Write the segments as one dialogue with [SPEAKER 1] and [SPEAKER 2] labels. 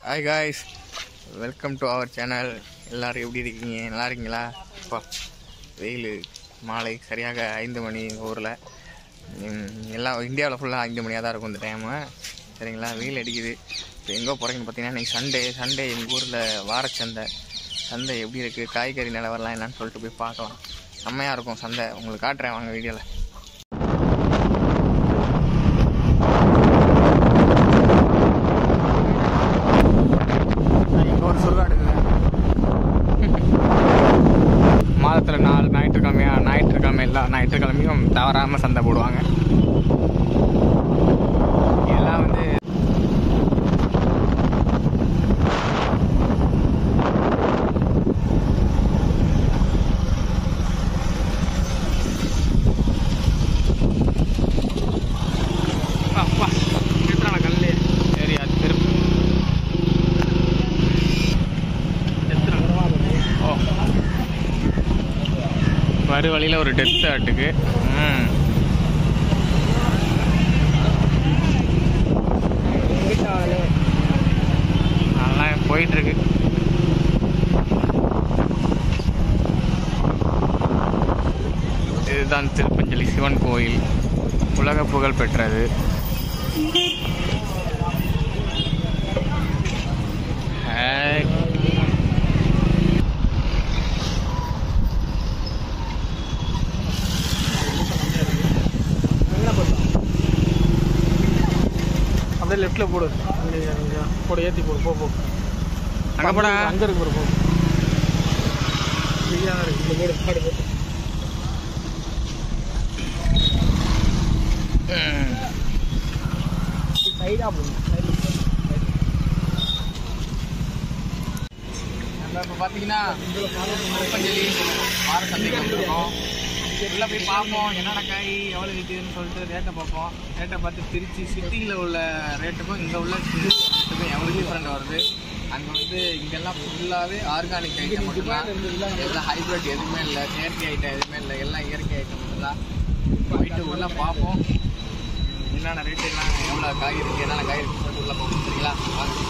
[SPEAKER 1] Hi guys welcome to our channel எல்லாரும் எப்படி இருக்கீங்க நல்லா இருக்கீங்களா அப்பா வெயில் மாலை சரியாக ஐந்து மணி ஊரில் எல்லாம் இந்தியாவில் ஃபுல்லாக ஐந்து மணியாக தான் இருக்கும் இந்த டைமு சரிங்களா வெயில் அடிக்குது இப்போ எங்கே போகிறீங்கன்னு பார்த்தீங்கன்னா இன்றைக்கி சண்டே சண்டே எங்கள் ஊரில் வாரச்சந்தை சந்தை எப்படி இருக்குது காய்கறி நிலவரலாம் என்னன்னு சொல்லிட்டு போய் பார்க்கலாம் செம்மையாக இருக்கும் சந்தை உங்களுக்கு காட்டுறேன் வாங்க வீடியோவில் இங்கே ஒரு சுடுகாடு இருக்குது மாதத்தில் நாலு ஞாயிற்றுக்கிழமையா ஞாயிற்றுக்கிழமை எல்லா ஞாயிற்றுக்கிழமையும் தவறாமல் சந்தை போடுவாங்க எல்லாம் வந்து அப்பா எத்தனை கல் சரி அது திருப்பி ஓ வரு வழியில் ஒரு டெத் ஆட்டுக்கு ம் நல்லா போயிட்டு இருக்கு இதுதான் திருப்பஞ்சலி சிவன் கோயில் உலக புகழ் பெற்றது ஹேய்
[SPEAKER 2] அப்படியே லெஃப்ட்ல போடு அங்க, அங்க. போடு ஏத்தி போடு போ போ
[SPEAKER 1] அங்கே போடா
[SPEAKER 2] அங்க இருக்கு பாரு, போ ஃப்ரீயா தான் இருக்கு இந்த போடு பாடு போட்டு
[SPEAKER 1] ம்.
[SPEAKER 2] சைடா போடு
[SPEAKER 1] நம்ம இப்போ பார்த்தீங்கன்னா திருப்பஞ்சலி வார சந்தைக்கு வந்திருக்கோம் உள்ளே போய் பார்ப்போம் என்னென்ன காய் எவ்வளோ விற்குதுன்னு சொல்லிட்டு ரேட்டை பார்ப்போம் ரேட்டை பார்த்து திருச்சி சிட்டியில் உள்ள ரேட்டுக்கும் இங்கே உள்ள ரேட்டுக்கும் எவ்வளோ டிஃப்ரெண்ட் வருது அங்கே வந்து இங்கெல்லாம் ஃபுல்லாகவே ஆர்கானிக் ஐட்டம் மட்டும்தான் எல்லாம் ஹைப்ரிட் எதுவுமே இல்லை செயற்கை ஐட்டம் எதுவுமே இல்லை எல்லாம் இயற்கை ஐட்டம் மட்டும்தான் போயிட்டு உள்ளே பார்ப்போம் என்னென்ன ரேட்டு எல்லாம் எவ்வளோ காய் இருக்குது என்னென்ன காய் இருக்குன்னு சொல்லிட்டு உள்ளே பார்ப்போம் சரிங்களா வாங்க.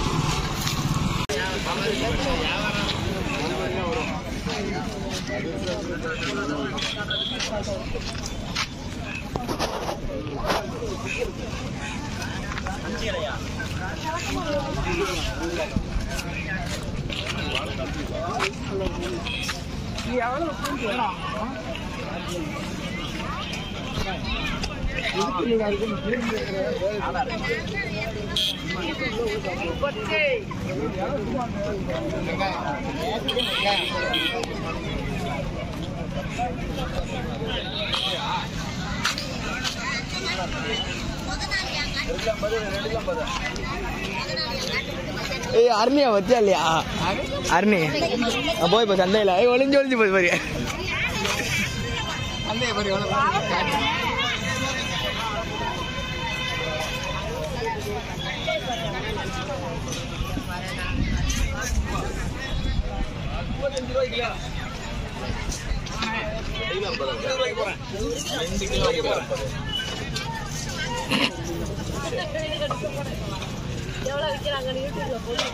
[SPEAKER 2] ஏய் அருணியா வச்சா இல்லையா அருணி போய் இப்போ சந்தையில் ஏய் ஒளிஞ்சு ஒளிஞ்சு போய் பாரு
[SPEAKER 1] அந்த மாதிரி எவ்வளோ காட்டு
[SPEAKER 3] எவ்வளோ விற்கிறாங்கன்னு யூடியூப்ல போட்டு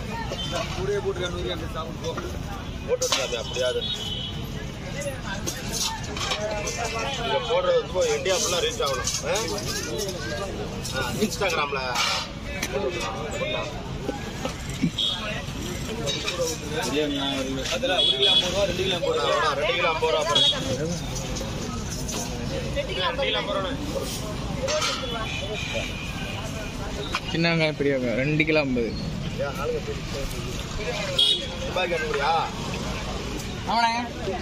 [SPEAKER 4] இதை போடுறது வந்து இப்போ இந்தியா ஃபுல்லாக ரீச் ஆகணும் ஆ? ஆ, இன்ஸ்டாகிராமில் ரெண்டு கிலோ ஐம்பது ரூபா பாருங்க.
[SPEAKER 1] சின்ன வெங்காயம் பெரிய வெங்காயம் ரெண்டு கிலோ ஐம்பது
[SPEAKER 4] ஏன் ஆளுங்க பெரிய துப்பாக்கி அனுப்புறியா
[SPEAKER 1] ஆமாண்ணே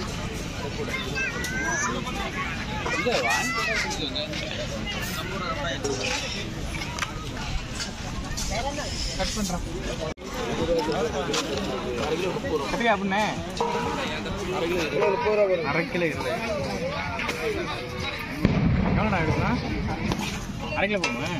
[SPEAKER 1] கட் பண்ணுறேன் கத்திரிக்காய் அப்படின்னே அரை கிலோ இல்லை எவ்வளோண்ணா எடுக்கணும் அரை கிலோ போடுங்க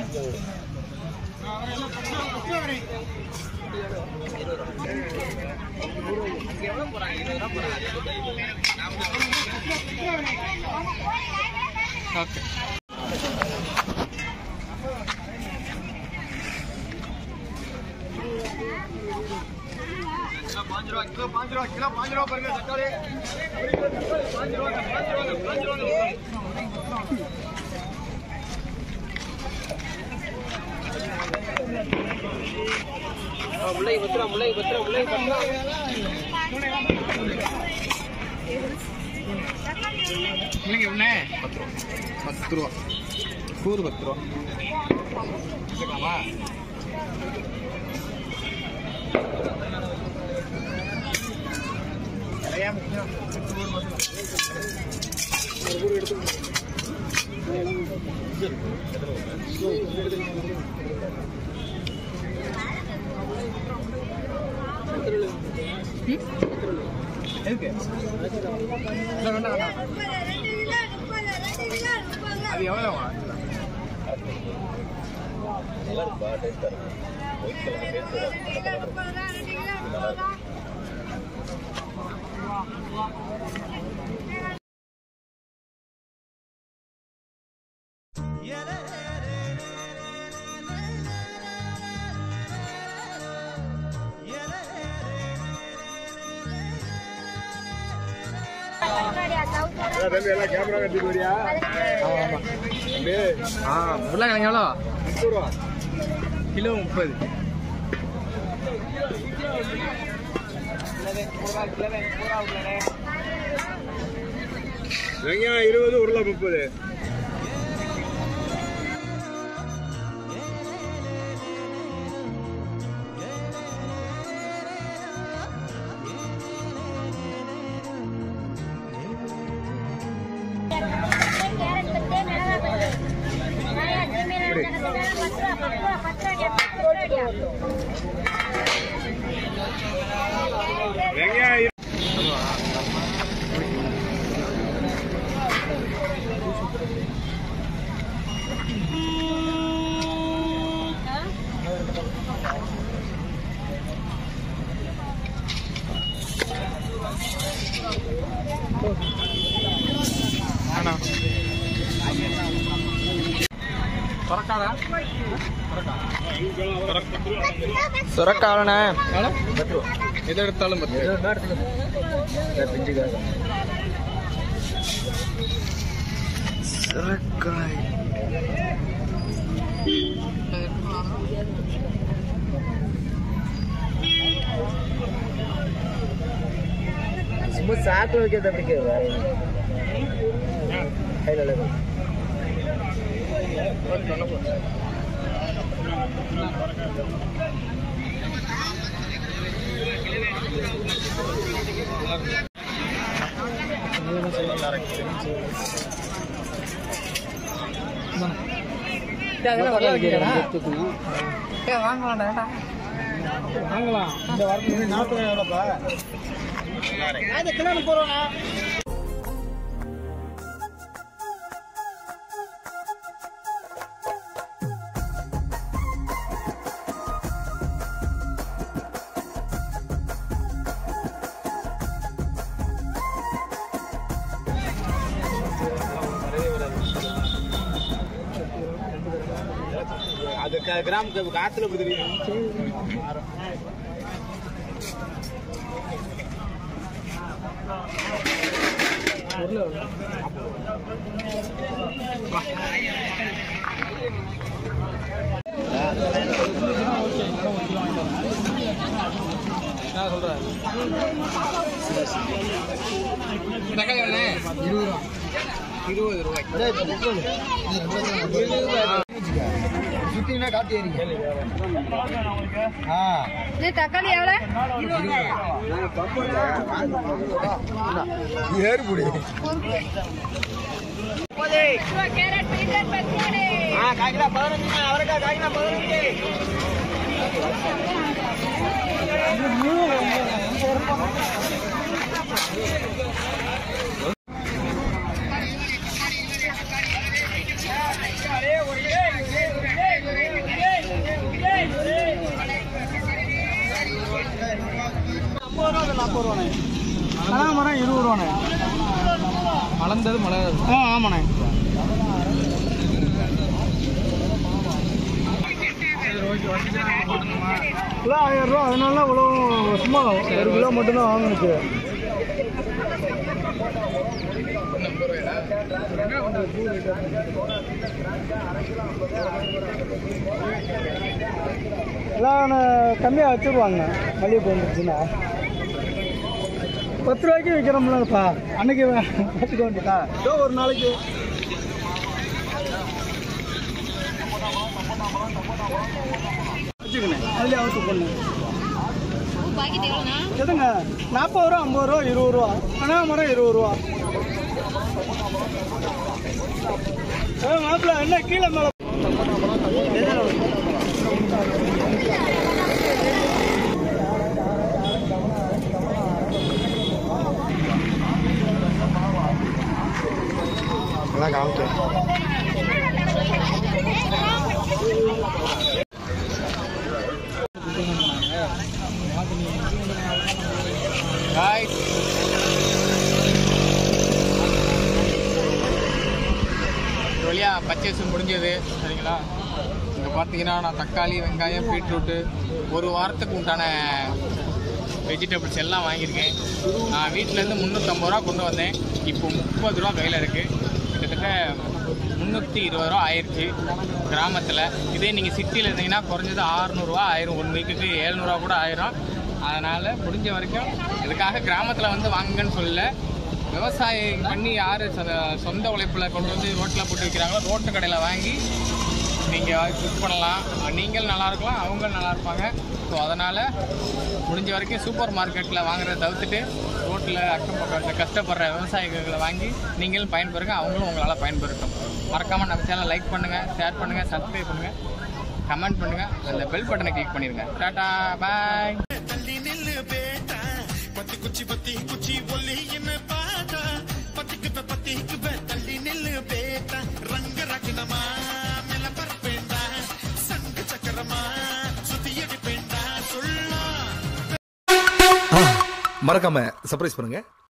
[SPEAKER 1] ஓகே
[SPEAKER 4] பாஞ்சு ரூபா கிலோ பாஞ்சு ரூபா கிலோ பாஞ்சு ரூபா பாருங்க தக்காளி பாஞ்சு ரூபா பாஞ்சு ரூபா பாஞ்சு ரூபா
[SPEAKER 1] முல்லை பத்திரா முல்லை பத்திரா முல்லை பத்திரா முல்லைங்க என்ன பத்து ரூபா பத்து ரூபா கூறு பத்து ரூபா வச்சுக்கலாமா எதுக்கு இல்லை வேண்டாம் வேண்டாம் அது எவ்வளோ
[SPEAKER 4] தம்பி எல்லாம் கேமரா கட்டிட்டு வரியா தம்பி
[SPEAKER 1] ஆ உருளைக்கிழங்கு எவ்வளோ
[SPEAKER 4] முப்பது ரூபா
[SPEAKER 1] கிலோ முப்பது
[SPEAKER 4] வெங்காயம் இருபது உருளை முப்பது வெங்காயம் இரு-
[SPEAKER 1] ஆனா பறக்காடா
[SPEAKER 2] சுரக்காவலண்ணே
[SPEAKER 1] எவ்வளோ பத்து ரூபா எதை எடுத்தாலும் பத்து ரூபா
[SPEAKER 2] சுரக்காய் சும்மா சாப்பிட்டு வைக்கிறது அப்படி கையில்
[SPEAKER 1] வாங்கலாம்டா
[SPEAKER 4] வாங்கலாம் இந்த வாரத்துக்கு நாற்பது எவ்வளோப்பா அது கிராமத்துக்கு காத்துல தெரியும்
[SPEAKER 1] என்ன சொல்ற தக்காளி எவ்வளோ இருபது ரூபா இருபது ரூபாய்
[SPEAKER 2] சுத்தினா காட்டி ஏறிங்க ஆ
[SPEAKER 3] தக்காளி எவ்வளோ
[SPEAKER 2] ஏறு புடி
[SPEAKER 3] கேரட் பீட்ரூட் பச்சடி
[SPEAKER 4] காய்கறா பதினஞ்சு அவரைக்காய் காய்கறா பதினஞ்சு
[SPEAKER 1] மரம் இருபது ரூபாண்ணே மலர்ந்தது மலர்ந்தது ஆ ஆமாண்ணே சரி
[SPEAKER 5] கிலோ ஆயிரம் ரூபா அதனால இவ்வளோ சும்மா ஒரு கிலோ மட்டும்தான் வாங்கினுச்சு எல்லாம் கம்மியாக வச்சுருவாங்க மல்லிகைப்பூ வந்துருச்சுன்னா பத்து ரூபாய்க்கு விற்கிறோம்லப்பா அன்னைக்கு பார்த்துக்க வேண்டியதா ஏதோ ஒரு நாளைக்கு வச்சுக்கண்ணே அதுலேயே அவுத்து பண்ணு எதுங்க நாற்பது ரூபா ஐம்பது ரூபா இருபது ரூபா கனகாமரம் இருபது ரூபா ஏ மாப்பிள்ள என்ன கீழே மேலே
[SPEAKER 2] அதான் காமிச்சேன்
[SPEAKER 1] காய்ஸ் ஒரு வழியா பர்ச்சேஸ் முடிஞ்சது சரிங்களா இங்கே பார்த்தீங்கன்னா நான் தக்காளி வெங்காயம் பீட்ரூட்டு ஒரு வாரத்துக்கு உண்டான வெஜிடபிள்ஸ் எல்லாம் வாங்கியிருக்கேன் நான் வீட்டிலேருந்து முந்நூற்றம்பது ரூபா கொண்டு வந்தேன் இப்போ முப்பது ரூபா கையில் இருக்குது கிட்டத்தட்ட முந்நூற்றி இருபது ரூபா ஆயிடுச்சு கிராமத்தில் இதே நீங்கள் சிட்டியில் இருந்தீங்கன்னா குறைஞ்சது ஆறுநூறுவா ஆயிரம் ஒன் வீக்குக்கு ஏழ்நூறுவா கூட ஆயிரும் அதனால் முடிஞ்ச வரைக்கும் இதுக்காக கிராமத்தில் வந்து வாங்குங்கன்னு சொல்லல விவசாயம் பண்ணி யார் சொந்த உழைப்பில் கொண்டு வந்து ரோட்டில் போட்டு விற்கிறாங்களோ ரோட்டு கடையில் வாங்கி நீங்கள் குக் பண்ணலாம் நீங்கள் நல்லா இருக்கலாம் அவங்க நல்லா இருப்பாங்க ஸோ அதனால் முடிஞ்ச வரைக்கும் சூப்பர் மார்க்கெட்டில் வாங்குறத தவிர்த்துட்டு ரோட்டில் அக்கம் பக்கத்தில் கஷ்டப்படுற விவசாயிகளை வாங்கி நீங்களும் பயன்பெறுங்க அவங்களும் உங்களால் பயன்பெறட்டும் மறக்காமல் நம்ம சேனல் லைக் பண்ணுங்கள் ஷேர் பண்ணுங்கள் சப்ஸ்கிரைப் பண்ணுங்கள் கமெண்ட் பண்ணுங்கள் அந்த பெல் பட்டனை கிளிக் பண்ணிடுங்க டாட்டா பாய்
[SPEAKER 6] தள்ளி நில்லு பேட்டா பத்தி குச்சி பத்தி குச்சி ஒல்லி என்ன பாட்டா பத்திக்கு பத்திக்கு தள்ளி நில்லு பேட்டா ரங்க ரகினமா மேல பரப்பேண்டா சங்கு சக்கரமா சுத்தி அடிப்பேண்டா சொல்லா
[SPEAKER 7] மறக்காம சர்ப்ரைஸ் பண்ணுங்க